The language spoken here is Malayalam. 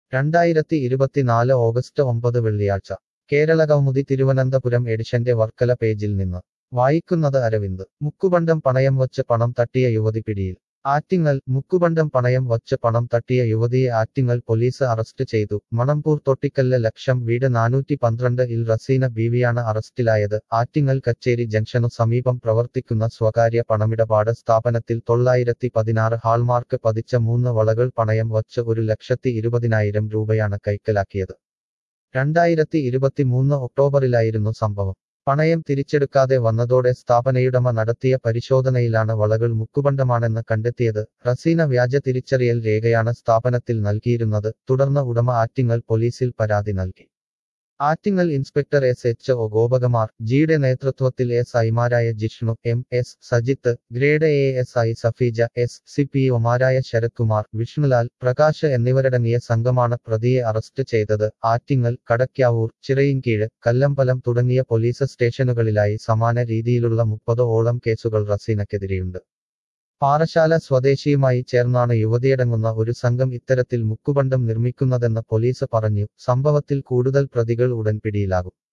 രണ്ടായിരത്തി ഇരുപത്തിനാല് ഓഗസ്റ്റ് ഒമ്പത് വെള്ളിയാഴ്ച കേരളകൗമുദി തിരുവനന്തപുരം എഡിഷന്റെ വർക്കല പേജിൽ നിന്ന് വായിക്കുന്നത് അരവിന്ദ് മുക്കുബണ്ടം പണയം വച്ച് പണം തട്ടിയ യുവതി പിടിയിൽ ആറ്റിങ്ങൽ മുക്കുബണ്ടം പണയം വച്ച് പണം തട്ടിയ യുവതിയെ ആറ്റിങ്ങൽ പോലീസ് അറസ്റ്റ് ചെയ്തു മണമ്പൂർ തൊട്ടിക്കല്ല് ലക്ഷം വീട് നാനൂറ്റി പന്ത്രണ്ട് ഇൽ റസീന ബീവിയാണ് അറസ്റ്റിലായത് ആറ്റിങ്ങൽ കച്ചേരി ജംഗ്ഷനു സമീപം പ്രവർത്തിക്കുന്ന സ്വകാര്യ പണമിടപാട് സ്ഥാപനത്തിൽ തൊള്ളായിരത്തി പതിനാറ് ഹാൾമാർക്ക് പതിച്ച മൂന്ന് വളകൾ പണയം വച്ച് ഒരു ലക്ഷത്തി ഇരുപതിനായിരം രൂപയാണ് കൈക്കലാക്കിയത് രണ്ടായിരത്തി ഇരുപത്തിമൂന്ന് ഒക്ടോബറിലായിരുന്നു സംഭവം പണയം തിരിച്ചെടുക്കാതെ വന്നതോടെ സ്ഥാപനയുടമ നടത്തിയ പരിശോധനയിലാണ് വളകൾ മുക്കുബണ്ടമാണെന്ന് കണ്ടെത്തിയത് റസീന വ്യാജ തിരിച്ചറിയൽ രേഖയാണ് സ്ഥാപനത്തിൽ നൽകിയിരുന്നത് തുടർന്ന് ഉടമ ആറ്റിങ്ങൽ പോലീസിൽ പരാതി നൽകി Attingal inspector S H O Gopakumar ജിയുടെ നേതൃത്വത്തിൽ എസ് ഐമാരായ Jishnu M S Sajith grade A S I Safeeja S C P ഒമാരായ ശരത്കുമാർ വിഷ്ണുലാൽ പ്രകാശ് എന്നിവരടങ്ങിയ സംഘമാണ് പ്രതിയെ അറസ്റ്റ് ചെയ്തത് ആറ്റിങ്ങൽ കടയ്ക്കാവൂർ ചിറയിൻകീഴ് കല്ലമ്പലം തുടങ്ങിയ പോലീസ് സ്റ്റേഷനുകളിലായി സമാന രീതിയിലുള്ള മുപ്പതോളം കേസുകൾ റസീനക്കെതിരെയുണ്ട് പാറശാല സ്വദേശിയുമായി ചേർന്നാണ് യുവതിയടങ്ങുന്ന ഒരു സംഘം ഇത്തരത്തിൽ മുക്കുബണ്ടം നിർമ്മിക്കുന്നതെന്ന് പോലീസ് പറഞ്ഞു സംഭവത്തിൽ കൂടുതൽ പ്രതികൾ ഉടൻ പിടിയിലാകും